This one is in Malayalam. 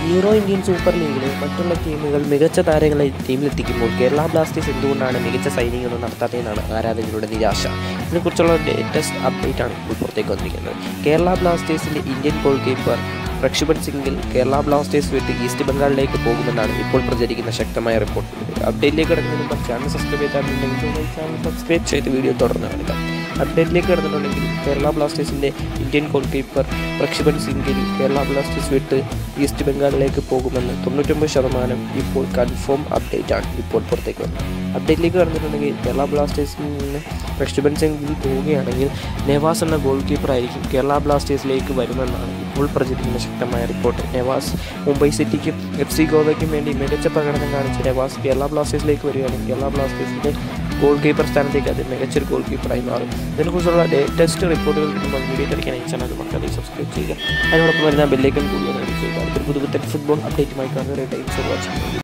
യൂറോ ഇന്ത്യൻ സൂപ്പർ ലീഗിൽ മറ്റുള്ള ടീമുകൾ മികച്ച താരങ്ങളെ ടീമിലെത്തിക്കുമ്പോൾ കേരള ബ്ലാസ്റ്റേഴ്സ് എന്തുകൊണ്ടാണ് മികച്ച സൈനിങ് ഒന്നും നടത്താത്തതെന്നാണ് ആരാധകരുടെ നിരാശ ഇതിനെക്കുറിച്ചുള്ള ലേറ്റസ്റ്റ് അപ്ഡേറ്റ് ആണ് ഇപ്പോൾ പുറത്തേക്ക് വന്നിരിക്കുന്നത് കേരള ബ്ലാസ്റ്റേഴ്സിൻ്റെ ഇന്ത്യൻ ഗോൾ കീപ്പർ പ്രക്ഷുഭൻ സിംഗിൽ കേരള ബ്ലാസ്റ്റേഴ്സ് വിട്ട് ഈസ്റ്റ് ബംഗാളിലേക്ക് പോകുമെന്നാണ് ഇപ്പോൾ പ്രചരിക്കുന്ന ശക്തമായ റിപ്പോർട്ട് അപ്ഡേറ്റിലേക്ക് കിടന്നതിന് മുമ്പ് ചാനൽ സബ്സ്ക്രൈബ് ചെയ്തിട്ടുണ്ടെങ്കിൽ ചാനൽ സബ്സ്ക്രൈബ് ചെയ്ത് വീഡിയോ തുടർന്ന് കാണുക അപ്ഡേറ്റിലേക്ക് കിടന്നിട്ടുണ്ടെങ്കിൽ കേരള ബ്ലാസ്റ്റേഴ്സിൻ്റെ ഇന്ത്യൻ ഗോൾ കീപ്പർ പ്രക്ഷുഭൻ സിംഗിൽ കേരള ബ്ലാസ്റ്റേഴ്സ് വിട്ട് ഈസ്റ്റ് ബംഗാളിലേക്ക് പോകുമെന്ന് തൊണ്ണൂറ്റൊമ്പത് ശതമാനം ഇപ്പോൾ കൺഫേം അപ്ഡേറ്റ് ആണ് ഇപ്പോൾ പുറത്തേക്ക് വന്നത് അപ്ഡേറ്റിലേക്ക് കടന്നിട്ടുണ്ടെങ്കിൽ കേരള ബ്ലാസ്റ്റേഴ്സിൽ നിന്ന് പ്രക്ഷുഭൻ സിംഗിൽ പോവുകയാണെങ്കിൽ നെവാസ് എന്ന ഗോൾ കീപ്പർ ആയിരിക്കും കേരള ബ്ലാസ്റ്റേഴ്സിലേക്ക് വരുമെന്നാണ് ഇപ്പോൾ പ്രചരിക്കുന്ന ശക്തമായ റിപ്പോർട്ട് നെവാസ് മുംബൈ സിറ്റിക്കും എഫ് സി ഗോവയ്ക്കും വേണ്ടി മികച്ച പ്രകടനം കാണിച്ച നെവാസ് കേരള ബ്ലാസ്റ്റേഴ്സിലേക്ക് വരികയാണെങ്കിൽ കേരള ബ്ലാസ്റ്റേഴ്സിൻ്റെ ഗോൾ കീപ്പർ സ്ഥാനത്തേക്ക് അത് മികച്ചൊരു ഗോൾ കീപ്പറായി മാറും ഇതിനെക്കുറിച്ചുള്ള ലേറ്റസ്റ്റ് റിപ്പോർട്ടുകൾ കിട്ടുമ്പോൾ വീഡിയോ കളിക്കാൻ ഈ ചാനൽ മക്കളെ സബ്സ്ക്രൈബ് ചെയ്യുക അതിനോടൊപ്പം വരുന്ന ബെല്ലേക്കൻ കൂടി ഒന്ന് ചെയ്യുക അടുത്തൊരു പുതുപുത്തൻ ഫുട്ബോൾ അപ്ഡേറ്റുമായി കാണുന്നവരെ ടൈംസ് വാച്ചിങ്